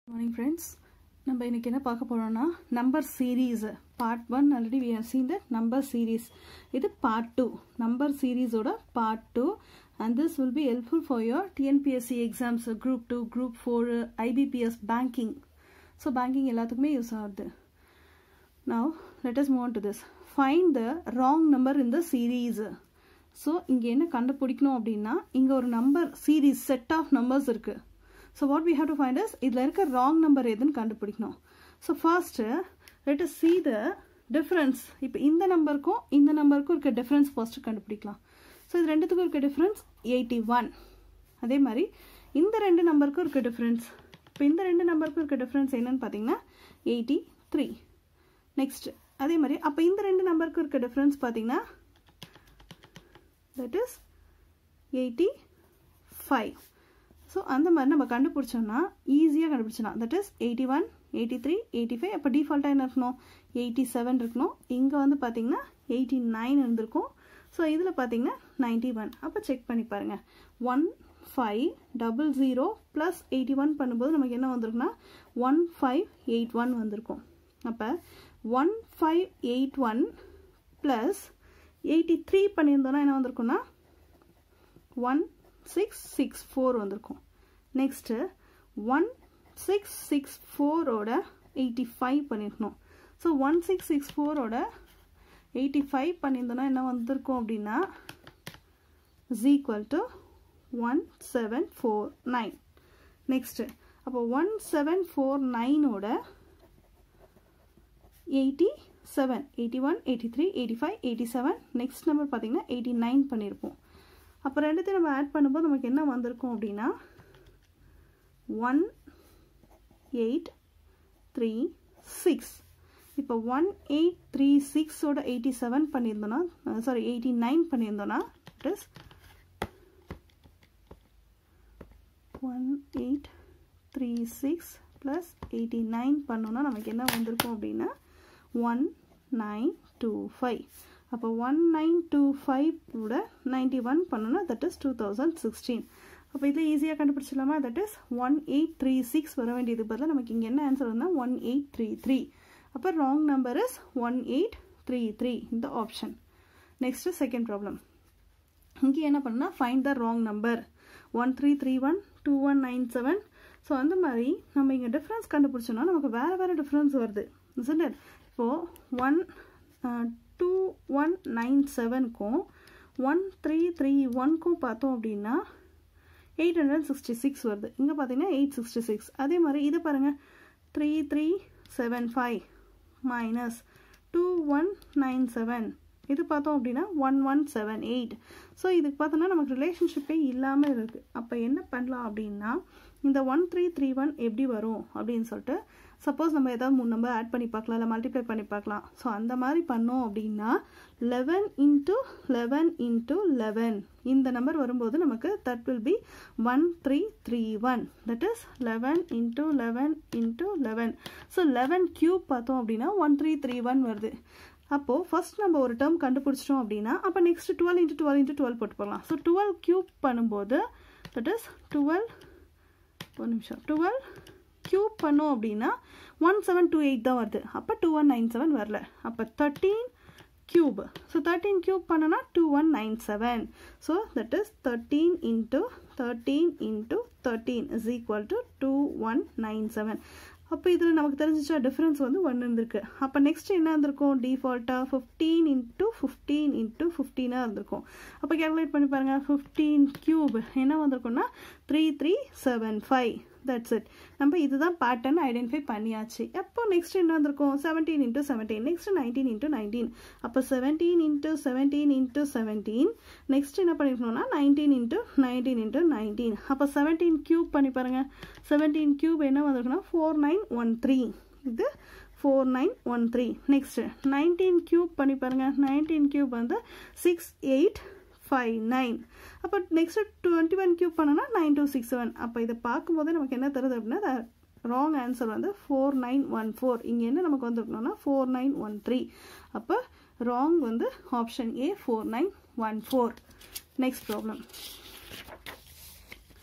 morning friends நம்ம இன்னைக்கு என்ன பார்க்க போறோம்னா number series part one already we have seen the number series இது பார்ட் டூ நம்பர் சீரீஸோட part two and this will be helpful for your TNPSC exams group two group four IBPS banking so banking எல்லாத்துக்குமே use ஆகுது now let us move to this find the wrong number in the series so இங்கே என்ன கண்டுபிடிக்கணும் அப்படின்னா இங்கே ஒரு number series set of numbers இருக்குது so what we have to find is இதில் இருக்க ராங் நம்பர் எதுன்னு கண்டுபிடிக்கணும் so first let us see the difference இப்போ இந்த நம்பருக்கும் இந்த நம்பருக்கும் இருக்க டிஃப்ரென்ஸ் ஃபர்ஸ்ட்டு கண்டுபிடிக்கலாம் ஸோ இது ரெண்டுத்துக்கும் இருக்க டிஃப்ரென்ஸ் எயிட்டி ஒன் அதே மாதிரி இந்த ரெண்டு நம்பருக்கும் இருக்க டிஃப்ரென்ஸ் இப்போ இந்த ரெண்டு நம்பருக்கும் இருக்க டிஃப்ரென்ஸ் என்னன்னு பார்த்தீங்கன்னா எயிட்டி த்ரீ நெக்ஸ்ட் அதே மாதிரி அப்போ இந்த ரெண்டு நம்பருக்கும் இருக்க டிஃப்ரென்ஸ் பார்த்தீங்கன்னா that is eighty five so அந்த மாதிரி நம்ம கண்டுபிடிச்சோம்னா ஈஸியாக கண்டுபிடிச்சலாம் that is eighty one eighty three eighty five அப்போ டிஃபால்ட்டாக என்ன இருக்கணும் எயிட்டி செவன் இருக்கணும் இங்கே வந்து பார்த்தீங்கன்னா எயிட்டி நைன் இருந்திருக்கும் ஸோ இதில் பார்த்தீங்கன்னா நைன்ட்டி ஒன் அப்போ செக் பண்ணி பாருங்கள் one five double zero plus eighty one பண்ணும்போது நமக்கு என்ன வந்திருக்குன்னா ஒன் ஃபைவ் எயிட் ஒன் வந்திருக்கும் அப்போ one five eight one plus eighty three பண்ணியிருந்தோன்னா என்ன வந்திருக்குன்னா ஒன் சிக்ஸ் சிக்ஸ் ஃபோர் வந்திருக்கும் நெக்ஸ்ட்டு ஒன் சிக்ஸ் சிக்ஸ் ஃபோரோட எயிட்டி ஃபைவ் பண்ணியிருக்கணும் ஸோ ஒன் சிக்ஸ் சிக்ஸ் ஃபோரோட எயிட்டி ஃபைவ் பண்ணியிருந்தோன்னா என்ன வந்திருக்கும் அப்படின்னா is equal to one seven four nine next அப்போ ஒன் செவன் ஃபோர் நைனோட eighty seven eighty one eighty three eighty five eighty seven next number பார்த்தீங்கன்னா eighty nine பண்ணியிருப்போம் அப்போ ரெண்டுத்தையும் நம்ம ஆட் பண்ணும்போது நமக்கு என்ன வந்திருக்கும் அப்படின்னா ஒன் எயிட் த்ரீ சிக்ஸ் இப்போ ஒன் எயிட் த்ரீ சிக்ஸோட எயிட்டி செவன் பண்ணியிருந்தோன்னா சாரி எயிட்டி நைன் பண்ணியிருந்தோன்னா it is one eight three six plus eighty nine பண்ணோன்னா நமக்கு என்ன வந்திருக்கும் அப்படின்னா ஒன் நைன் டூ ஃபைவ் அப்போ ஒன் நைன் டூ ஃபைவ் கூட நைன்டி ஒன் பண்ணோன்னா that is two thousand sixteen அப்போ இதில் ஈஸியாக கண்டுபிடிச்சிடலாமா that is one eight three six வர வேண்டியது பதிலாக நமக்கு இங்கே என்ன ஆன்சர் வந்தால் ஒன் எயிட் த்ரீ த்ரீ அப்போ wrong number is one eight three three இந்த ஆப்ஷன் நெக்ஸ்ட்டு செகண்ட் ப்ராப்ளம் இங்கே என்ன பண்ணால் find the wrong number one three three one two one nine seven so அந்த மாதிரி நம்ம இங்கே டிஃப்ரென்ஸ் கண்டுபிடிச்சோன்னா நமக்கு வேறு வேறு டிஃப்ரென்ஸ் வருது இட் இப்போது ஒன் டூ ஒன் நைன் செவனுக்கும் ஒன் த்ரீ த்ரீ ஒன்க்கும் பார்த்தோம் அப்படின்னா எயிட் ஹண்ட்ரட் சிக்ஸ்டி சிக்ஸ் வருது இங்கே பார்த்தீங்கன்னா எயிட் சிக்ஸ்டி சிக்ஸ் அதே மாதிரி இதை பாருங்கள் three three seven five minus two one nine seven இது பார்த்தோம் அப்படின்னா one one seven eight so இதுக்கு பார்த்தோன்னா நமக்கு ரிலேஷன்ஷிப்பே இல்லாமல் இருக்குது அப்போ என்ன பண்ணலாம் அப்படின்னா இந்த ஒன் த்ரீ த்ரீ ஒன் எப்படி வரும் அப்படின்னு சொல்லிட்டு சப்போஸ் நம்ம ஏதாவது மூணு நம்பர் ஆட் பண்ணி பார்க்கலாம் இல்லை மல்டிப்ளை பண்ணி பார்க்கலாம் ஸோ அந்த மாதிரி பண்ணோம் அப்படின்னா eleven into eleven into eleven இந்த நம்பர் வரும்போது நமக்கு that will be one three three one that is eleven into eleven into eleven so eleven cube பார்த்தோம் அப்படின்னா ஒன் த்ரீ த்ரீ ஒன் வருது அப்போது ஃபஸ்ட் நம்ம ஒரு டேர்ம் கண்டுபிடிச்சிட்டோம் அப்படின்னா அப்போ next twelve into twelve into twelve போட்டு போகலாம் ஸோ டுவெல் க்யூப் பண்ணும்போது தட் இஸ் டுவெல் ஒரு நிமிஷம் டுவெல் க்யூப் பண்ணோம் அப்படின்னா ஒன் செவன் டூ எயிட் தான் வருது அப்போ டூ ஒன் நைன் செவன் வரல அப்போ thirteen cube so thirteen cube பண்ணனா two one nine seven so that is thirteen into thirteen into thirteen is equal to two one nine seven அப்போ இதில் நமக்கு தெரிஞ்சிச்சா difference வந்து ஒன்று இருந்திருக்கு அப்போ நெக்ஸ்ட் என்ன இருந்திருக்கும் டிஃபால்ட்டாக ஃபிஃப்டீன் இன்ட்டு ஃபிஃப்டீன் இன்ட்டு ஃபிஃப்டீனாக இருந்திருக்கும் அப்போ கேல்குலேட் பண்ணி பாருங்கள் ஃபிஃப்டீன் க்யூப் என்ன வந்திருக்கும்னா three three seven five that's it நம்ம இதுதான் பேட்டர்ன் ஐடென்டிஃபை பண்ணியாச்சு அப்போ நெக்ஸ்ட் என்ன வந்திருக்கும் seventeen into seventeen next nineteen into nineteen அப்போ seventeen into seventeen into seventeen next என்ன பண்ணிருக்கணும்னா nineteen into nineteen into nineteen அப்போ செவன்டீன் க்யூப் பண்ணி பாருங்கள் செவன்டீன் க்யூப் என்ன வந்திருக்குன்னா ஃபோர் நைன் ஒன் த்ரீ இது four nine one three next nineteen cube பண்ணி பாருங்கள் நைன்டீன் க்யூப் வந்து சிக்ஸ் எயிட் ஃபைவ் நைன் அப்போ நெக்ஸ்ட் டுவெண்ட்டி ஒன் க்யூப் பண்ணோன்னா நைன் டூ சிக்ஸ் செவன் அப்போ இதை பார்க்கும்போது நமக்கு என்ன தருது அப்படின்னா ராங் ஆன்சர் வந்து ஃபோர் நைன் ஒன் ஃபோர் இங்கே என்ன நமக்கு வந்துருக்கணும்னா ஃபோர் நைன் ஒன் த்ரீ அப்போ ராங் வந்து option A four nine one four next problem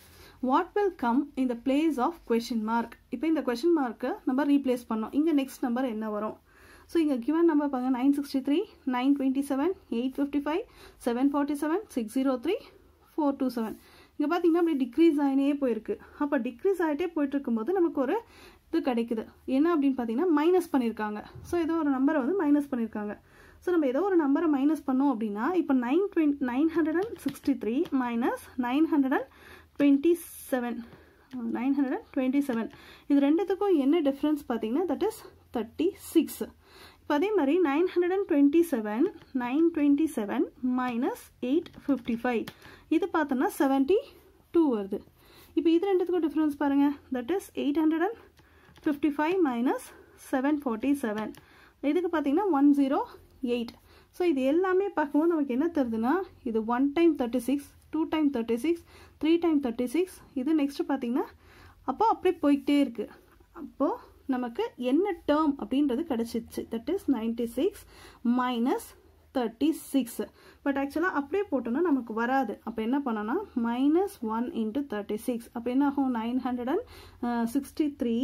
what will come in the place of question mark இப்போ இந்த கொஷின் மார்க்கை நம்ம ரீப்ளேஸ் பண்ணோம் இங்கே நெக்ஸ்ட் நம்பர் என்ன வரும் ஸோ இங்கே கிவன் நம்பர் பாருங்க nine sixty three nine twenty seven eight fifty five seven forty seven six zero three four two seven இங்கே பார்த்தீங்கன்னா அப்படியே டிக்ரீஸ் ஆகினே போயிருக்கு அப்போ டிக்ரீஸ் ஆகிட்டே போயிட்டு இருக்கும்போது நமக்கு ஒரு இது கிடைக்குது என்ன அப்படின்னு பார்த்தீங்கன்னா மைனஸ் பண்ணியிருக்காங்க ஸோ ஏதோ ஒரு நம்பரை வந்து மைனஸ் பண்ணியிருக்காங்க ஸோ நம்ம ஏதோ ஒரு நம்பரை மைனஸ் பண்ணோம் அப்படின்னா இப்போ nine twenty nine hundred and sixty three minus nine hundred and twenty seven nine hundred and twenty seven இது ரெண்டுத்துக்கும் என்ன டிஃப்ரென்ஸ் பார்த்தீங்கன்னா தட் இஸ் தேர்ட்டி சிக்ஸ் இப்போ அதே மாதிரி nine hundred and twenty seven nine twenty seven minus eight fifty five இது பார்த்தோன்னா seventy two வருது இப்போ இது ரெண்டுத்துக்கும் டிஃப்ரென்ஸ் பாருங்கள் that is eight hundred and fifty five minus seven forty seven இதுக்கு பார்த்தீங்கன்னா ஒன் ஜீரோ எயிட் ஸோ இது எல்லாமே பார்க்கும்போது நமக்கு என்ன தருதுன்னா இது one time thirty six two time thirty six three time thirty six இது நெக்ஸ்ட்டு பார்த்தீங்கன்னா அப்போ அப்படியே போய்கிட்டே இருக்குது அப்போது நமக்கு என்ன டேர்ம் அப்படின்றது கிடச்சிச்சு that is ninety six minus thirty six but ஆக்சுவலாக அப்படியே போட்டோன்னா நமக்கு வராது அப்போ என்ன பண்ணோன்னா minus one into thirty six அப்போ என்ன ஆகும் nine hundred and sixty three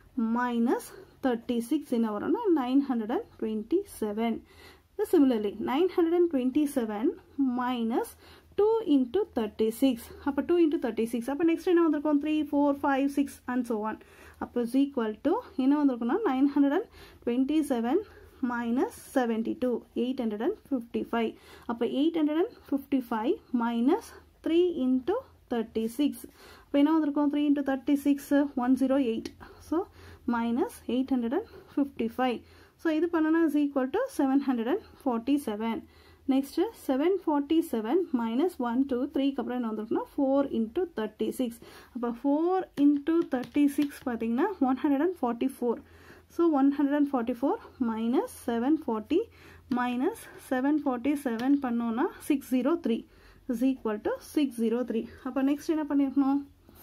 minus thirty six என்ன வரும்னா nine hundred and twenty seven similarly nine hundred and twenty seven minus two into thirty six அப்போ டூ இன்ட்டு தேர்ட்டி சிக்ஸ் அப்போ next என்ன வந்திருக்கும் three four five six and so one அப்போ is equal to என்ன வந்திருக்குன்னா nine hundred and twenty seven minus seventy two eight hundred and fifty five அப்போ eight hundred and fifty five minus three into thirty six அப்போ என்ன வந்திருக்கும் three into thirty six one zero eight so minus eight hundred and fifty five so இது பண்ணனா is equal to seven hundred and forty seven next seven forty seven minus one two த்ரீக்கு அப்புறம் என்ன வந்திருக்குன்னா four into thirty six அப்போ four into thirty six பார்த்தீங்கன்னா one hundred and forty four so one hundred and forty four minus seven forty minus seven forty seven பண்ணோன்னா six zero three is equal to six zero three அப்போ next என்ன பண்ணியிருக்கணும்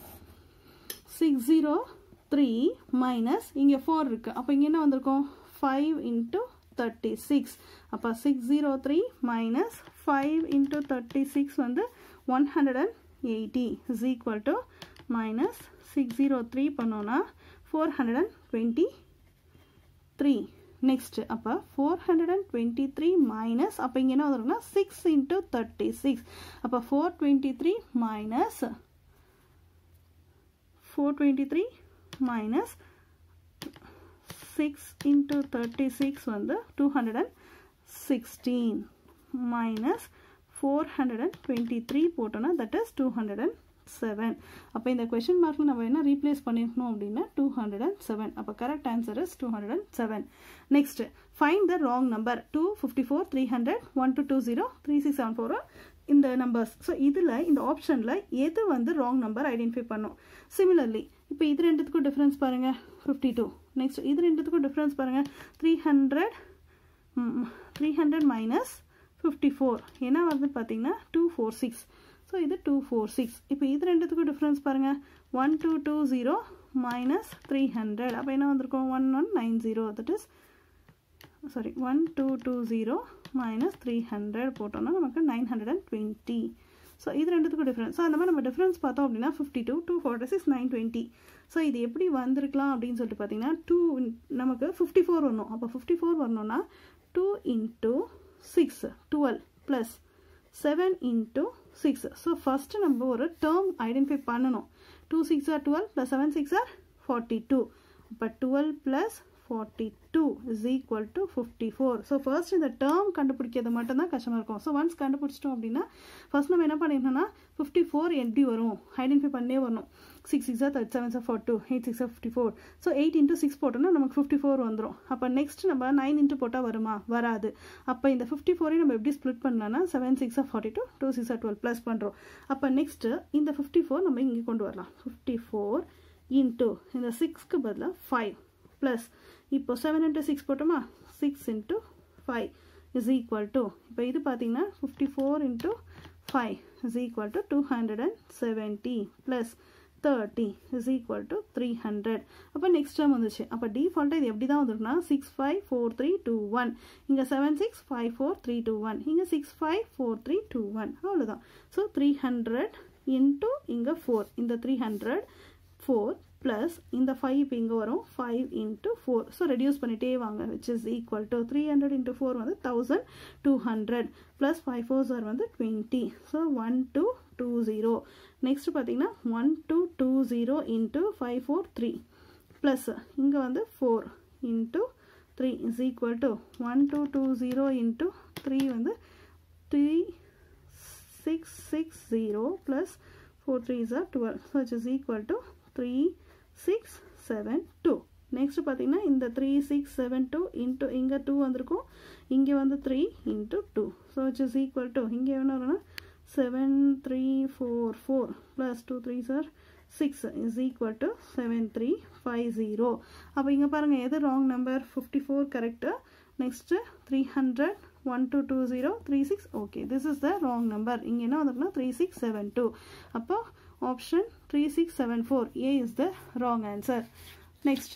six zero three minus இங்கே four இருக்குது அப்போ இங்கே என்ன வந்திருக்கும் ஃபைவ் இன்ட்டு தேர்ட்டி சிக்ஸ் அப்போ six zero three minus five into thirty six வந்து one hundred and eighty is equal to minus six zero three பண்ணோன்னா four hundred and twenty three next அப்போ four hundred and twenty three minus அப்போ இங்கே என்ன வந்துருக்குன்னா six into thirty six அப்போ four twenty three minus four twenty three minus six into thirty six வந்து two hundred and sixteen minus four hundred and twenty three போட்டோன்னா that is two hundred and seven அப்போ இந்த question மார்க்கில் நம்ம என்ன replace பண்ணியிருக்கணும் அப்படின்னா டூ ஹண்ட்ரட் அண்ட் செவன் அப்போ correct answer is two hundred and seven next find the wrong number two fifty four three hundred one two two zero three six seven four இந்த numbers so இதில் இந்த ஆப்ஷனில் எது வந்து wrong number identify பண்ணும் similarly இப்போ இது ரெண்டுத்துக்கும் டிஃப்ரென்ஸ் பாருங்கள் ஃபிஃப்டி டூ நெக்ஸ்ட் இது ரெண்டுத்துக்கும் டிஃப்ரென்ஸ் பாருங்கள் three hundred three hundred minus fifty four என்ன வருது பார்த்தீங்கன்னா டூ ஃபோர் சிக்ஸ் ஸோ இது டூ ஃபோர் சிக்ஸ் இப்போ இது ரெண்டுத்துக்கும் டிஃப்ரென்ஸ் பாருங்கள் one two two zero minus three hundred அப்போ என்ன வந்திருக்கும் one one nine zero that is sorry one two two zero minus three hundred போட்டோம்னா நமக்கு nine hundred and twenty so இது ரெண்டுத்துக்கும் டிஃப்ரென்ஸ் ஸோ அந்த மாதிரி நம்ம டிஃப்ரென்ஸ் பார்த்தோம் அப்படின்னா fifty two two forty six nine twenty so இது எப்படி வந்திருக்கலாம் அப்படின்னு சொல்லிட்டு பார்த்தீங்கன்னா டூ நமக்கு ஃபிஃப்டி ஃபோர் வரணும் அப்போ ஃபிஃப்டி ஃபோர் வரணும்னா two into six twelve plus seven into six so first நம்ம ஒரு டேர்ம் ஐடென்டிஃபை பண்ணணும் two six are twelve plus seven six are forty two அப்போ twelve plus forty two is equal to fifty four so first இந்த term கண்டுபிடிக்கிறது மட்டும்தான் கஷ்டமாக இருக்கும் so once கண்டுபிடிச்சிட்டோம் அப்படின்னா ஃபர்ஸ்ட் நம்ம என்ன பண்ணிடணும்னா ஃபிஃப்டி ஃபோர் எப்படி வரும் ஐடென்டிஃபை பண்ணே வரணும் சிக்ஸ் சிக்ஸா தேர்ட் செவன் சார் ஃபோர் டூ எயிட் சிக்ஸா fifty four so eight into six போட்டோம்னா நமக்கு ஃபிஃப்டி ஃபோர் வந்துடும் அப்போ நெக்ஸ்ட் நம்ம நைன் இன்ட்டு போட்டால் வருமா வராது அப்போ இந்த ஃபிஃப்டி ஃபோரையும் நம்ம எப்படி ஸ்ப்ளிட் பண்ணலாம்னா செவன் சிக்ஸா ஃபார்ட்டி டூ டூ சிக்ஸா டுவெல் ப்ளஸ் பண்ணுறோம் அப்போ நெக்ஸ்ட்டு இந்த ஃபிஃப்டி ஃபோர் நம்ம இங்கே கொண்டு வரலாம் ஃபிஃப்டி ஃபோர் இன்ட்டு இந்த சிக்ஸ்க்கு பதிலாக ஃபைவ் ப்ளஸ் இப்போ செவன் இன்ட்டு சிக்ஸ் போட்டோமா six into five is equal to இப்போ இது பார்த்தீங்கன்னா fifty four into five is equal to two hundred and seventy plus thirty is equal to three hundred அப்போ next time வந்துச்சு அப்போ டிஃபால்ட்டாக இது எப்படி தான் வந்துருக்குன்னா six five four three two one இங்கே seven six five four three two one இங்கே six five four three two one அவ்வளோதான் ஸோ த்ரீ ஹண்ட்ரட் இன்ட்டு இங்கே ஃபோர் இந்த த்ரீ ஹண்ட்ரட் ஃபோர் ப்ளஸ் இந்த ஃபைவ் இப்போ இங்கே வரும் five into four so reduce பண்ணிகிட்டே வாங்க which is equal to three hundred into four வந்து thousand two hundred plus five four சார் வந்து twenty so one two two zero next பார்த்தீங்கன்னா one two two zero into five four three plus இங்கே வந்து four into three is equal to one two two zero into three வந்து three six six zero plus four three is are twelve so it is equal to three six seven two next பார்த்தீங்கன்னா இந்த three six seven two into இங்கே two வந்திருக்கும் இங்கே வந்து three into two so it's is equal to இங்கே என்ன வரும்னா seven three four four plus two three sir six is equal to seven three five zero அப்போ இங்கே பாருங்கள் எது wrong number fifty four correct next three hundred one two two zero three six okay this is the wrong number இங்கே என்ன வந்திருக்குன்னா three six seven two அப்போ option 3674 A is the wrong answer next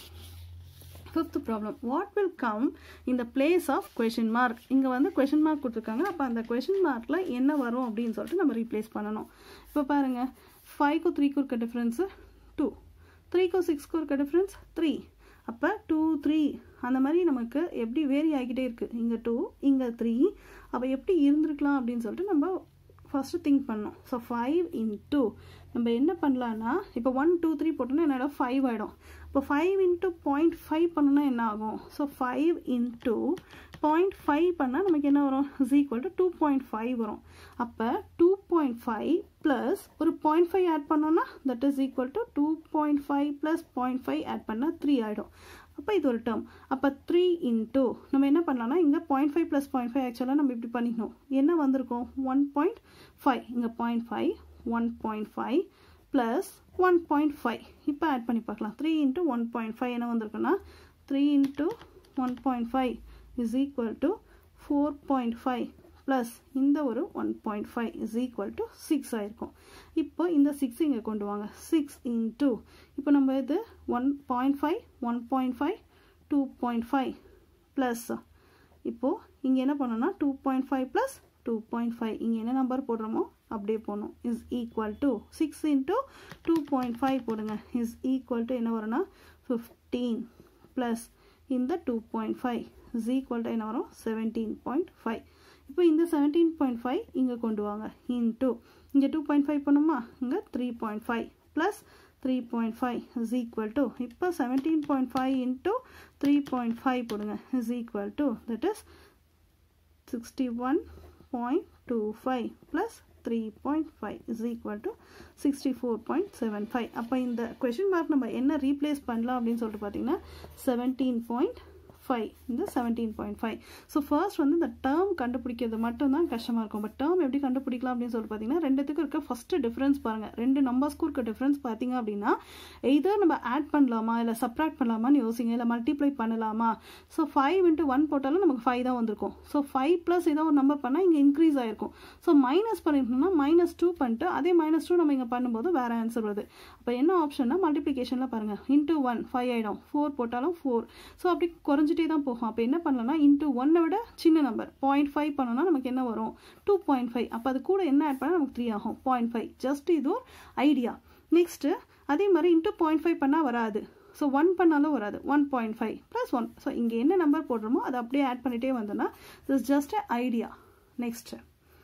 fifth problem what will come in the place of question mark இங்க வந்து question mark கொடுத்துருக்காங்க அப்போ அந்த question markல என்ன வரும் அப்படின்னு சொல்லிட்டு நம்ம ரீப்ளேஸ் பண்ணணும் இப்போ பாருங்க ஃபைவ்க்கும் த்ரீக்கும் இருக்க டிஃப்ரென்ஸு டூ த்ரீக்கும் சிக்ஸ்க்கும் இருக்க டிஃப்ரென்ஸ் த்ரீ அப்போ டூ த்ரீ அந்த மாதிரி நமக்கு எப்படி வேரி ஆகிக்கிட்டே இருக்குது இங்கே டூ இங்கே த்ரீ அப்போ எப்படி இருந்திருக்கலாம் அப்படின்னு சொல்லிட்டு நம்ம ஃபஸ்ட்டு திங்க் பண்ணோம் ஸோ ஃபைவ் இன்ட்டு நம்ம என்ன பண்ணலான்னா இப்போ ஒன் டூ த்ரீ போட்டோன்னா என்னோட ஃபைவ் ஆகிடும் இப்போ ஃபைவ் இன்ட்டு பாயிண்ட் ஃபைவ் பண்ணோன்னா என்ன ஆகும் so five into point five பண்ணால் நமக்கு என்ன வரும் is equal to two point five வரும் அப்போ டூ பாயிண்ட் ஃபைவ் ப்ளஸ் ஒரு பாயிண்ட் ஃபைவ் ஆட் பண்ணோன்னா that is equal to two point five plus point five add பண்ணால் த்ரீ ஆகிடும் அப்போ இது ஒரு டேர்ம் அப்போ த்ரீ இன்ட்டு நம்ம என்ன பண்ணலாம்னா இங்கே point five plus point five ஆக்சுவலாக நம்ம இப்படி பண்ணிக்கணும் என்ன வந்திருக்கும் ஒன் பாயிண்ட் ஃபைவ் இங்கே point five one point five plus one point five இப்போ ஆட் பண்ணி பார்க்கலாம் three into one point five என்ன வந்திருக்குன்னா three into one point five is equal to four point five plus இந்த ஒரு one point five is equal to six ஆயிருக்கும் இப்போ இந்த சிக்ஸ் இங்கே கொண்டு வாங்க சிக்ஸ் இன்ட்டு இப்போ நம்ம இது one point five one point five two point five plus இப்போது இங்கே என்ன பண்ணோன்னா two point five plus two point five இங்கே என்ன நம்பர் போடுறோமோ அப்படியே போடணும் is equal to six into two point five போடுங்க இஸ் ஈக்குவல் டு என்ன வரும்னா ஃபிஃப்டீன் ப்ளஸ் இந்த two point five is equal to என்ன வரும் செவன்டீன் பாயிண்ட் ஃபைவ் இப்போ இந்த செவன்டீன் பாயிண்ட் ஃபைவ் இங்கே கொண்டு வாங்க இன்ட்டு இங்கே டூ பாயிண்ட் ஃபைவ் பண்ணுமா இங்கே three point five plus three point five is equal to இப்போ seventeen point five into three point five போடுங்க is equal to that is sixty one point two five plus three point five is equal to sixty four point seven five அப்போ இந்த question mark நம்ம என்ன replace பண்ணலாம் அப்படின்னு சொல்லிட்டு பார்த்தீங்கன்னா seventeen point five இந்த seventeen point five so first வந்து இந்த டேர்ம் கண்டுபிடிக்கிறது மட்டும்தான் கஷ்டமாக இருக்கும் பட் டேர்ம் எப்படி கண்டுபிடிக்கலாம் அப்படின்னு சொல்லிட்டு பார்த்தீங்கன்னா ரெண்டுத்துக்கும் இருக்க ஃபஸ்ட்டு டிஃப்ரென்ஸ் பாருங்கள் ரெண்டு நம்பர்ஸ்க்கும் இருக்க டிஃப்ரென்ஸ் பார்த்தீங்க அப்படின்னா எய்தர் நம்ம ஆட் பண்ணலாமா இல்லை சப்ராக்ட் பண்ணலாமான்னு யோசிங்க இல்லை மல்டிப்ளை பண்ணலாமா ஸோ ஃபைவ் இன்ட்டு ஒன் போட்டாலும் நமக்கு ஃபைவ் தான் வந்திருக்கும் ஸோ ஃபைவ் ப்ளஸ் ஏதோ ஒரு நம்பர் பண்ணால் இங்கே இன்க்ரீஸ் ஆயிருக்கும் ஸோ மைனஸ் பண்ணிட்டோம்னா மைனஸ் டூ பண்ணிட்டு அதே மைனஸ் டூ நம்ம இங்கே பண்ணும்போது வேறு ஆன்சர் வருது அப்போ என்ன ஆப்ஷன்னா மல்டிப்ளிகேஷனில் பாருங்கள் இன்ட்டு ஒன் ஃபைவ் ஆகிடும் ஃபோர் போட்டாலும் ஃபோர் ஸோ அப்படி குறைஞ்சிட்டே தான் போகும் அப்போ என்ன பண்ணலாம்னா இன்ட்டு ஒன்னை விட சின்ன நம்பர் பாயிண்ட் ஃபைவ் பண்ணோம்னா நமக்கு என்ன வரும் டூ பாயிண்ட் ஃபைவ் அப்போ அது கூட என்ன ஆட் பண்ணால் நமக்கு த்ரீ ஆகும் பாயிண்ட் ஃபைவ் ஜஸ்ட் இது ஒரு ஐடியா நெக்ஸ்ட்டு அதே மாதிரி இன்ட்டு பாயிண்ட் ஃபைவ் பண்ணால் வராது ஸோ ஒன் பண்ணாலும் வராது one point five plus one so இங்கே என்ன நம்பர் போடுறோமோ அதை அப்படியே ஆட் பண்ணிகிட்டே வந்தோன்னா this just a idea next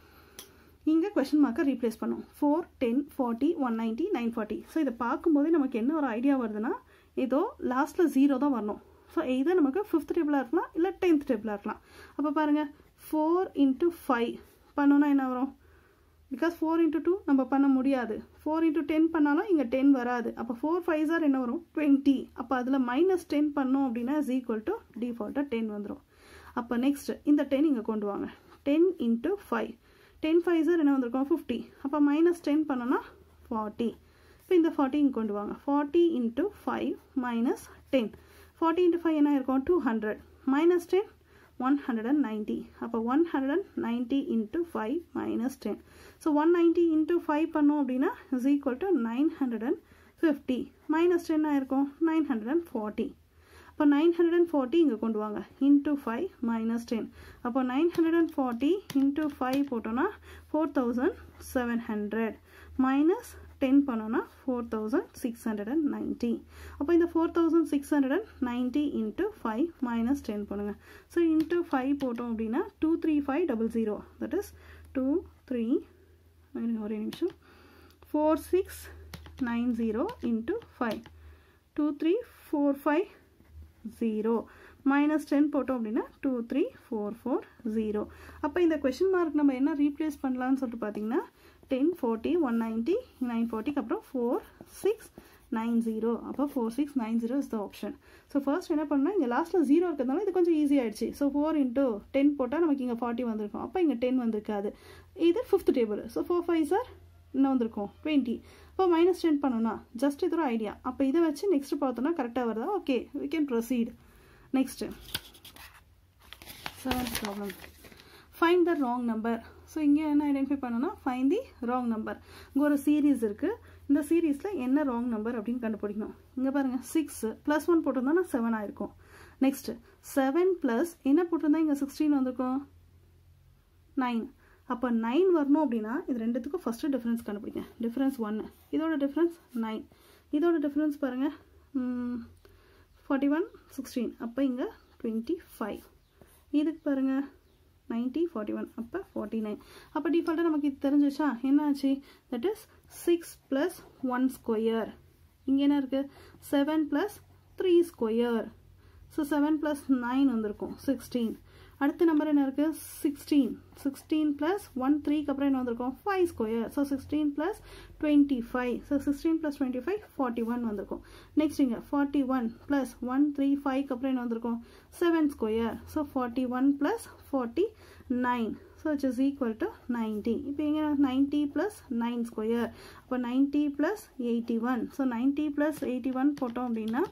இங்கே கொஷின் மார்க்கை ரீப்ளேஸ் பண்ணும் four ten forty one ninety nine forty so இதை பார்க்கும்போதே நமக்கு என்ன ஒரு ஐடியா வருதுன்னா ஏதோ லாஸ்ட்டில் ஜீரோ தான் வரணும் ஸோ இதை நமக்கு ஃபிஃப்த் டேபிளாக இருக்கலாம் இல்லை டென்த் டேபிளாக இருக்கலாம் அப்போ பாருங்கள் ஃபோர் இன்ட்டு ஃபைவ் பண்ணோன்னா என்ன வரும் பிகாஸ் ஃபோர் இன்ட்டு டூ நம்ம பண்ண முடியாது ஃபோர் இன்ட்டு டென் பண்ணாலும் இங்கே டென் வராது அப்போ ஃபோர் ஃபைவ் சார் என்ன வரும் டுவெண்ட்டி அப்போ அதில் மைனஸ் டென் பண்ணோம் அப்படின்னா இஸ் ஈக்குவல் டு டிஃபால்ட்டாக டென் வந்துடும் அப்போ நெக்ஸ்ட் இந்த டென் இங்கே கொண்டு வாங்க ten into five ten five சார் என்ன வந்திருக்கும் ஃபிஃப்டி அப்போ மைனஸ் டென் பண்ணோன்னா ஃபார்ட்டி இப்போ இந்த ஃபார்ட்டி இங்கே கொண்டு வாங்க forty into five minus ten forty into five என்ன இருக்கும் two hundred minus ten one hundred and ninety அப்போ one hundred and ninety into five minus ten so one ninety into five பண்ணோம் அப்படின்னா is equal to nine hundred and fifty minus ten ஆயிருக்கும் nine hundred and forty அப்போ nine hundred and forty இங்கே கொண்டு வாங்க into five minus ten அப்போ nine hundred and forty into five போட்டோன்னா four thousand seven hundred minus ten பண்ணோன்னா four thousand six hundred and ninety அப்போ இந்த four thousand six hundred and ninety into five minus ten பண்ணுங்கள் so into five போட்டோம் அப்படின்னா two three five double zero that is two three ஒரே நிமிஷம் four six nine zero into five two three four five zero minus ten போட்டோம் அப்படின்னா two three four four zero அப்போ இந்த question mark நம்ம என்ன ரீப்ளேஸ் பண்ணலான்னு சொல்லிட்டு பார்த்தீங்கன்னா ten forty one ninety nine ஃபார்ட்டிக்கு அப்புறம் ஃபோர் சிக்ஸ் நைன் ஜீரோ அப்போ four six nine zero is the option so first என்ன பண்ணால் இங்கே லாஸ்ட்டில் ஜீரோ இருக்கிறதுனால இது கொஞ்சம் ஈஸி ஆயிடுச்சு ஸோ ஃபோர் இன்ட்டு டென் போட்டால் நமக்கு இங்கே ஃபார்ட்டி வந்திருக்கும் அப்போ இங்கே டென் வந்திருக்காது இது fifth table so four five சார் என்ன வந்திருக்கும் டுவெண்ட்டி இப்போ மைனஸ் டென் பண்ணணும்னா ஜஸ்ட் இது ஒரு ஐடியா அப்போ இதை வச்சு நெக்ஸ்ட் பார்த்தோன்னா கரெக்டாக வருதா okay we can proceed next seventh problem find the wrong number so இங்கே என்ன ஐடென்டிஃபை பண்ணணும்னா ஃபைன் தி ராங் நம்பர் இங்கே ஒரு சீரீஸ் இருக்குது இந்த சீரீஸில் என்ன ராங் நம்பர் அப்படின்னு கண்டுபிடிக்கணும் இங்கே பாருங்கள் சிக்ஸ் ப்ளஸ் ஒன் போட்டிருந்தா செவன் ஆயிருக்கும் நெக்ஸ்ட்டு செவன் ப்ளஸ் என்ன போட்டிருந்தா இங்கே சிக்ஸ்டீன் வந்திருக்கும் நைன் அப்போ நைன் வரணும் அப்படின்னா இது ரெண்டுத்துக்கும் ஃபஸ்ட்டு டிஃப்ரென்ஸ் கண்டுபிடிங்க டிஃப்ரென்ஸ் ஒன்று இதோட டிஃப்ரென்ஸ் நைன் இதோட டிஃப்ரென்ஸ் பாருங்கள் ஃபார்ட்டி ஒன் சிக்ஸ்டீன் அப்போ இங்கே டுவெண்ட்டி ஃபைவ் இதுக்கு பாருங்கள் நைன்ட்டி ஃபார்ட்டி ஒன் அப்போ ஃபார்ட்டி நைன் அப்போ டிஃபால்ட்டாக நமக்கு இது தெரிஞ்சிச்சா என்ன ஆச்சு that is six plus one square இங்கே என்ன இருக்குது seven plus three square so seven plus nine வந்திருக்கும் சிக்ஸ்டீன் அடுத்த நம்பர் என்ன இருக்குது சிக்ஸ்டீன் சிக்ஸ்டீன் ப்ளஸ் ஒன் த்ரீக்கு அப்புறம் என்ன வந்திருக்கும் five square so sixteen plus twenty five so sixteen plus twenty five forty one வந்திருக்கும் நெக்ஸ்ட் இங்கே forty one plus one three ஃபைவ்க்கு அப்புறம் என்ன வந்திருக்கும் seven square so forty one plus forty nine so it's is equal to ninety இப்போ இங்கே ninety plus nine square அப்போ ninety plus eighty one so ninety plus eighty one போட்டோம் அப்படின்னா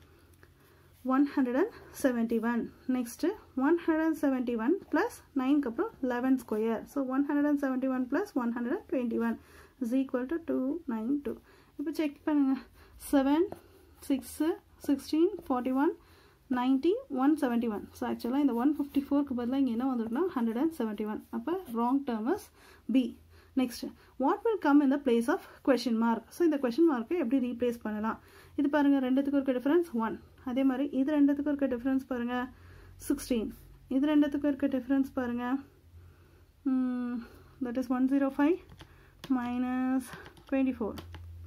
171 next 171 plus 9 அப்புறம் 11 square so 171 plus 121 is equal to 292 இப்போ check பண்ணுங்க 7 6 16 41 90 171 so actually இந்த 154க்கு பதிலாக இங்கே என்ன வந்திருக்குன்னா 171 அப்போ wrong term is B next what will come in the place of question mark so இந்த question mark எப்படி replace பண்ணலாம் இது பாருங்க ரெண்டுத்துக்கு இருக்க டிஃபரன்ஸ் ஒன் அதே மாதிரி இது ரெண்டுத்துக்கும் இருக்க டிஃப்ரென்ஸ் பாருங்கள் சிக்ஸ்டீன் இது ரெண்டுத்துக்கும் இருக்க டிஃப்ரென்ஸ் பாருங்கள் that is one zero five minus twenty four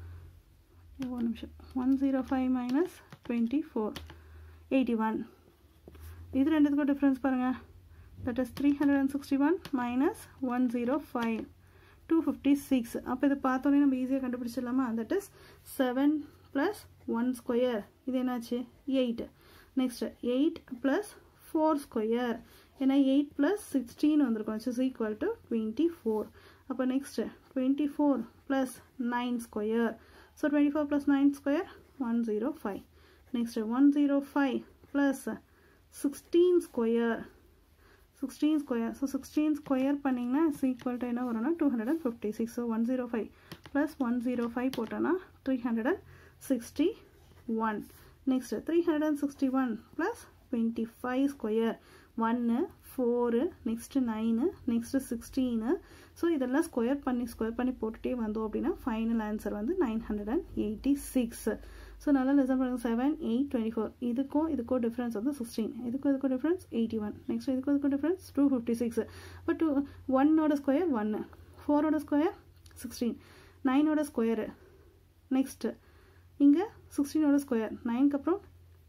ஒரு நிமிஷம் one zero five minus twenty four eighty one இது ரெண்டுத்துக்கும் டிஃப்ரென்ஸ் பாருங்கள் that is three hundred and sixty one minus one zero five two fifty six அப்போ இதை பார்த்தோன்னே நம்ம ஈஸியாக கண்டுபிடிச்சிடலாமா that is seven plus one square இது என்னாச்சு eight next eight plus four square ஏன்னா எயிட் ப்ளஸ் சிக்ஸ்டீன் வந்திருக்கும் which is equal to twenty four அப்போ next twenty four plus nine square so twenty four plus nine square one zero five next one zero five plus sixteen square sixteen square so sixteen square பண்ணிங்கன்னா it's equal to என்ன வரும்னா two hundred and fifty six so one zero five plus one zero five போட்டோன்னா three hundred and sixty one next three hundred and sixty one plus twenty five square ஒன்று four next nine next sixteen so இதெல்லாம் square பண்ணி square பண்ணி போட்டுகிட்டே வந்தோம் அப்படின்னா final answer வந்து nine hundred and eighty six so நல்லா lesson பண்ணுங்க செவன் எயிட் டுவெண்ட்டி ஃபோர் இதுக்கும் இதுக்கும் டிஃப்ரென்ஸ் வந்து சிக்ஸ்டீன் இதுக்கும் இதுக்கும் டிஃப்ரென்ஸ் எயிட்டி ஒன் நெக்ஸ்ட் இதுக்கும் இதுக்கும் difference two fifty six but two ஒன்னோட ஸ்கொயர் ஒன்று ஃபோரோட ஸ்கொயர் சிக்ஸ்டீன் நைனோட ஸ்கொயரு நெக்ஸ்ட்டு இங்கே சிக்ஸ்டீனோட ஸ்கொயர் நைனுக்கு அப்புறம்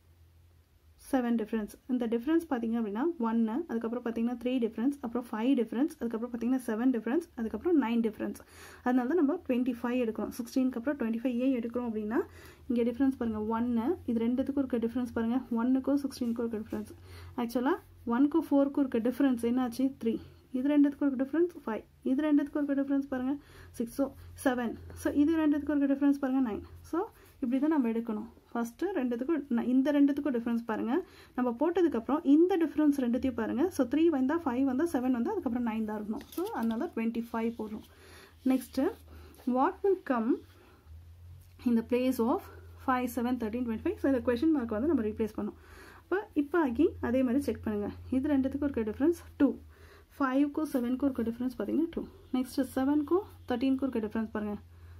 செவன் டிஃப்ரென்ஸ் இந்த டிஃப்ரென்ஸ் பார்த்தீங்க அப்படின்னா ஒன்று அதுக்கப்புறம் பார்த்தீங்கன்னா த்ரீ டிஃப்ரென்ஸ் அப்புறம் ஃபைவ் டிஃப்ரென்ஸ் அதுக்கப்புறம் பார்த்தீங்கன்னா செவன் டிஃப்ரென்ஸ் அதுக்கப்புறம் நைன் டிஃப்ரென்ஸ் அதனால தான் நம்ம டுவெண்ட்டி ஃபைவ் எடுக்கிறோம் சிக்ஸ்டீனுக்கு அப்புறம் டுவெண்ட்டி ஃபைவ் ஏன் எடுக்கிறோம் அப்படின்னா இங்கே டிஃப்ரென்ஸ் பாருங்கள் ஒன்று இது ரெண்டுத்துக்கும் இருக்க டிஃப்ரென்ஸ் பாருங்கள் ஒன்றுக்கும் சிக்ஸ்டீனுக்கும் இருக்க டிஃப்ரென்ஸ் ஆக்சுவலாக ஒன்க்கும் ஃபோருக்கும் இருக்க டிஃப்ரென்ஸ் என்னாச்சு த்ரீ இது ரெண்டுத்துக்கும் இருக்க டிஃப்ரென்ஸ் ஃபைவ் இது ரெண்டுத்துக்கும் இருக்க டிஃப்ரென்ஸ் பாருங்கள் சிக்ஸ் ஸோ செவன் ஸோ இது ரெண்டுத்துக்கும் இருக்க டிஃப்ரென்ஸ் பாருங்கள் நைன் ஸோ இப்படி தான் நம்ம எடுக்கணும் ஃபஸ்ட்டு ரெண்டுத்துக்கும் இந்த ரெண்டுத்துக்கும் டிஃப்ரென்ஸ் பாருங்கள் நம்ம போட்டதுக்கப்புறம் இந்த டிஃப்ரென்ஸ் ரெண்டுத்தையும் பாருங்கள் ஸோ த்ரீ வந்தால் ஃபைவ் வந்தால் செவன் வந்தால் அதுக்கப்புறம் நைன் தான் இருக்கணும் ஸோ அதனால டுவெண்ட்டி ஃபைவ் போடுறோம் நெக்ஸ்ட்டு வாட் வில் கம் இந்த place of five seven thirteen twenty five so இந்த கொஷின் மார்க் வந்து நம்ம ரீப்ளேஸ் பண்ணோம் இப்போ இப்போ ஆகி அதே மாதிரி செக் பண்ணுங்கள் இது ரெண்டுத்துக்கும் இருக்க டிஃப்ரென்ஸ் டூ ஃபைவ்க்கும் செவனுக்கும் இருக்க டிஃப்ரென்ஸ் பார்த்தீங்கன்னா டூ நெக்ஸ்ட்டு செவனுக்கும் தேர்ட்டீனுக்கும் இருக்க டிஃப்ரென்ஸ் பாருங்கள்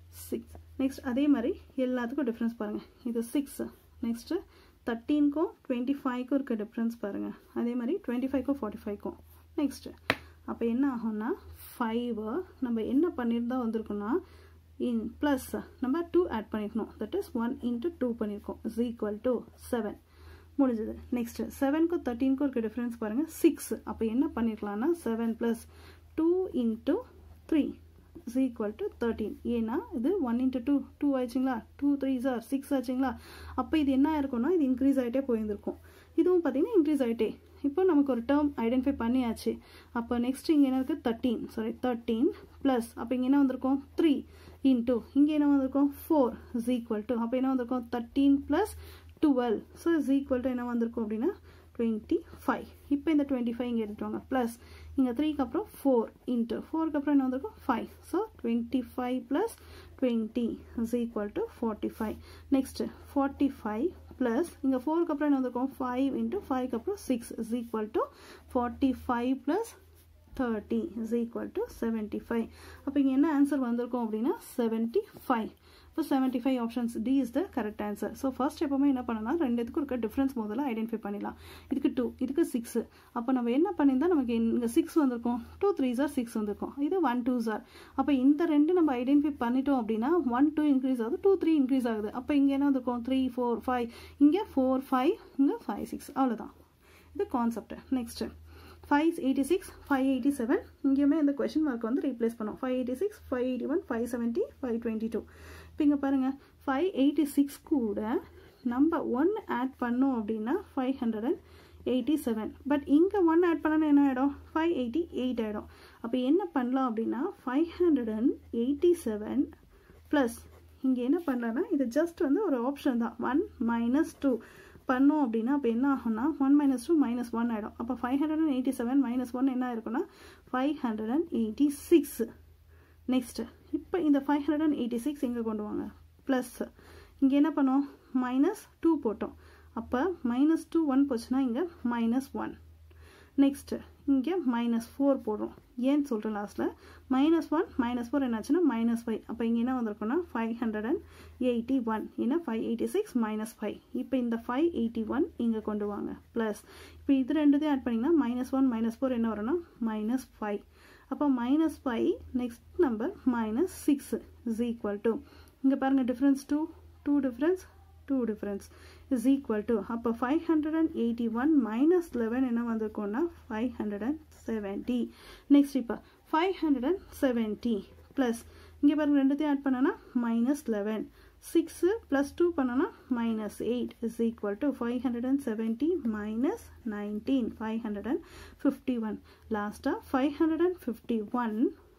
சிக்ஸ் நெக்ஸ்ட் அதே மாதிரி எல்லாத்துக்கும் டிஃப்ரென்ஸ் பாருங்கள் இது சிக்ஸ் நெக்ஸ்ட்டு தேர்ட்டீனுக்கும் டுவெண்ட்டி ஃபைவ்க்கும் இருக்க டிஃப்ரென்ஸ் பாருங்கள் அதே மாதிரி டுவெண்ட்டி ஃபைவ்க்கும் ஃபார்ட்டி ஃபைவ்க்கும் நெக்ஸ்ட்டு அப்போ என்ன ஆகும்னா ஃபைவை நம்ம என்ன பண்ணியிருந்தா வந்திருக்கோம்னா இன் ப்ளஸ் நம்ம டூ ஆட் பண்ணியிருக்கணும் that is one into two பண்ணியிருக்கோம் இஸ் ஈக்குவல் டு செவன் முடிஞ்சது நெக்ஸ்ட்டு செவனுக்கும் தேர்ட்டீனுக்கும் இருக்க டிஃப்ரென்ஸ் பாருங்கள் சிக்ஸ் அப்போ என்ன பண்ணியிருக்கலாம்னா seven plus two into three is equal to thirteen ஏன்னா இது one into two two ஆயிடுச்சுங்களா two three sir six ஆச்சுங்களா அப்போ இது என்ன ஆயிருக்கும்னா இது இன்க்ரீஸ் ஆகிட்டே போயிருந்திருக்கும் இதுவும் பார்த்தீங்கன்னா இன்க்ரீஸ் ஆகிட்டே இப்போ நமக்கு ஒரு டேர்ம் ஐடென்டிஃபை பண்ணியாச்சு அப்போ நெக்ஸ்ட் இங்கே என்ன இருக்குது தேர்ட்டீன் சாரி தேர்ட்டீன் ப்ளஸ் அப்போ இங்கே என்ன வந்திருக்கும் த்ரீ இன்ட்டு இங்கே என்ன வந்திருக்கும் ஃபோர் இஸ் ஈக்குவல் டு அப்போ என்ன வந்திருக்கும் thirteen plus twelve so is equal to என்ன வந்திருக்கும் அப்படின்னா டுவெண்ட்டி ஃபைவ் இப்போ இந்த டுவெண்ட்டி ஃபைவ் இங்கே எடுத்துவாங்க ப்ளஸ் இங்கே த்ரீக்கு அப்புறம் ஃபோர் இன்ட்டு ஃபோருக்கு அப்புறம் என்ன வந்திருக்கும் five so twenty five plus twenty is equal to forty five next forty five plus இங்கே ஃபோருக்கு அப்புறம் என்ன வந்திருக்கும் ஃபைவ் இன்ட்டு ஃபைவ்க்கு அப்புறம் six is equal to forty five plus thirty is equal to seventy five அப்போ இங்கே என்ன ஆன்சர் வந்திருக்கும் அப்படின்னா செவன்ட்டி ஃபைவ் இப்போ seventy five options D is the correct answer so first எப்பவுமே என்ன பண்ணலாம் ரெண்டுத்துக்கும் இருக்க டிஃப்ரென்ஸ் முதல்ல ஐடென்டிஃபை பண்ணிடலாம் இதுக்கு டூ இதுக்கு சிக்ஸ் அப்போ நம்ம என்ன பண்ணியிருந்தா நமக்கு இங்கே சிக்ஸ் வந்திருக்கும் டூ த்ரீ சார் சிக்ஸ் வந்திருக்கும் இது ஒன் டூ சார் அப்போ இந்த ரெண்டு நம்ம ஐடென்டிஃபை பண்ணிட்டோம் அப்படின்னா ஒன் டூ இன்க்ரீஸ் ஆகுது டூ த்ரீ இன்க்ரீஸ் ஆகுது அப்போ இங்கே என்ன வந்திருக்கும் த்ரீ ஃபோர் ஃபைவ் இங்கே ஃபோர் ஃபைவ் இங்கே ஃபைவ் சிக்ஸ் அவ்வளோதான் இது concept next five eighty six five eighty seven இங்கேயுமே இந்த கொஷின் மார்க் வந்து ரீப்ளேஸ் பண்ணோம் five eighty six five eighty one five seventy five twenty two இப்போ இங்கே பாருங்கள் ஃபைவ் எயிட்டி சிக்ஸ் கூட நம்ம ஒன் ஆட் பண்ணோம் அப்படின்னா five hundred and eighty seven but இங்கே ஒன் ஆட் பண்ணணும் என்ன ஆகிடும் ஃபைவ் எயிட்டி எயிட் ஆகிடும் அப்போ என்ன பண்ணலாம் அப்படின்னா five hundred and eighty seven plus இங்கே என்ன பண்ணலான்னா இது ஜஸ்ட் வந்து ஒரு ஆப்ஷன் தான் ஒன் மைனஸ் டூ பண்ணோம் அப்படின்னா அப்போ என்ன ஆகும்னா one minus two minus one ஆகிடும் அப்போ five hundred and eighty seven minus one என்ன இருக்குன்னா five hundred and eighty six next இப்போ இந்த five hundred and eighty six இங்கே கொண்டு வாங்க ப்ளஸ் இங்கே என்ன பண்ணோம் மைனஸ் டூ போட்டோம் அப்போ மைனஸ் டூ ஒன் போச்சுன்னா இங்கே மைனஸ் ஒன் நெக்ஸ்ட்டு இங்கே மைனஸ் ஃபோர் போடுறோம் ஏன்னு சொல்கிறேன் லாஸ்ட்டில் மைனஸ் ஒன் மைனஸ் ஃபோர் என்னாச்சுன்னா மைனஸ் ஃபைவ் அப்போ இங்கே என்ன வந்திருக்குன்னா five hundred and eighty one ஏன்னா five eighty six minus five இப்போ இந்த ஃபைவ் எயிட்டி ஒன் இங்கே கொண்டு வாங்க ப்ளஸ் இப்போ இது ரெண்டுத்தையும் ஆட் பண்ணிங்கன்னா மைனஸ் ஒன் மைனஸ் ஃபோர் என்ன வரும்னா மைனஸ் ஃபைவ் அப்போ minus five next number minus six is equal to இங்கே பாருங்கள் difference two two difference two difference is equal to அப்போ five hundred and eighty one minus eleven என்ன வந்திருக்கோன்னா five hundred and seventy next இப்போ five hundred and seventy plus இங்கே பாருங்கள் ரெண்டுத்தையும் add பண்ணனா minus eleven six plus two பண்ணனா minus eight is equal to five hundred and seventy minus nineteen five hundred and fifty one லாஸ்ட்டாக five hundred and fifty one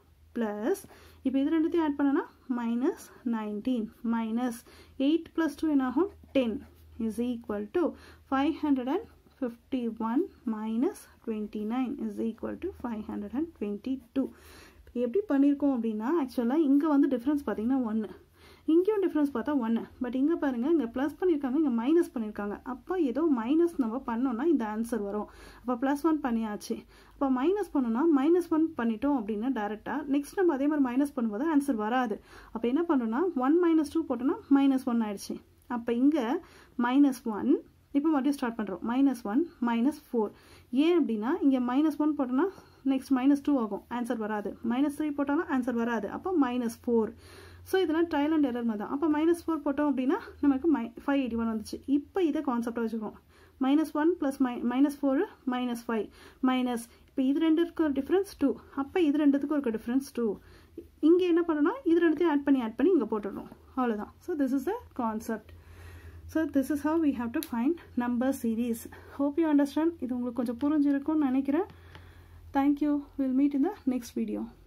plus இப்போ இது ரெண்டுத்தையும் add பண்ணனா minus nineteen minus eight plus two என்னாகும் ten is equal to five hundred and fifty one minus twenty nine is equal to five hundred and twenty two எப்படி பண்ணியிருக்கோம் அப்படின்னா ஆக்சுவலாக இங்கே வந்து டிஃப்ரென்ஸ் பார்த்தீங்கன்னா ஒன்று இங்கேயும் டிஃப்ரென்ஸ் பார்த்தா ஒன்று பட் இங்கே பாருங்கள் இங்கே ப்ளஸ் பண்ணியிருக்காங்க இங்கே மைனஸ் பண்ணியிருக்காங்க அப்போ ஏதோ மைனஸ் நம்ம பண்ணோன்னா இந்த ஆன்சர் வரும் அப்போ ப்ளஸ் ஒன் பண்ணியாச்சு அப்போ மைனஸ் பண்ணோன்னா மைனஸ் ஒன் பண்ணிட்டோம் அப்படின்னா டேரெக்டாக நெக்ஸ்ட் நம்ம அதே மாதிரி மைனஸ் பண்ணும்போது ஆன்சர் வராது அப்போ என்ன பண்ணுறோன்னா ஒன் மைனஸ் டூ போட்டோன்னா மைனஸ் ஒன் ஆயிடுச்சு அப்போ இங்கே மைனஸ் ஒன் இப்போ மறுபடியும் ஸ்டார்ட் பண்ணுறோம் மைனஸ் ஒன் மைனஸ் ஃபோர் ஏன் அப்படின்னா இங்கே மைனஸ் ஒன் போட்டோன்னா நெக்ஸ்ட் மைனஸ் டூ ஆகும் ஆன்சர் வராது மைனஸ் த்ரீ போட்டாலும் ஆன்சர் வராது அப்போ மைனஸ் ஃபோர் ஸோ இதெல்லாம் ட்ரையல் அண்ட் எரர் மாதிரி தான் அப்போ மைனஸ் ஃபோர் போட்டோம் அப்படின்னா நமக்கு மை ஃபைவ் எயிட்டி ஒன் வந்துச்சு இப்போ இதை கான்செப்டாக வச்சுக்கோம் minus one plus my minus four minus five minus இப்போ இது ரெண்டுக்கு ஒரு டிஃப்ரென்ஸ் டூ அப்போ இது ரெண்டுத்துக்கும் இருக்க டிஃப்ரென்ஸ் டூ இங்கே என்ன பண்ணணும்னா இது ரெண்டுத்தையும் ஆட் பண்ணி ஆட் பண்ணி இங்கே போட்டுடணும் அவ்வளோதான் so this is the concept so this is how we have to find number series hope you understand இது உங்களுக்கு கொஞ்சம் புரிஞ்சிருக்கும்னு நினைக்கிறேன் thank you will meet in the next video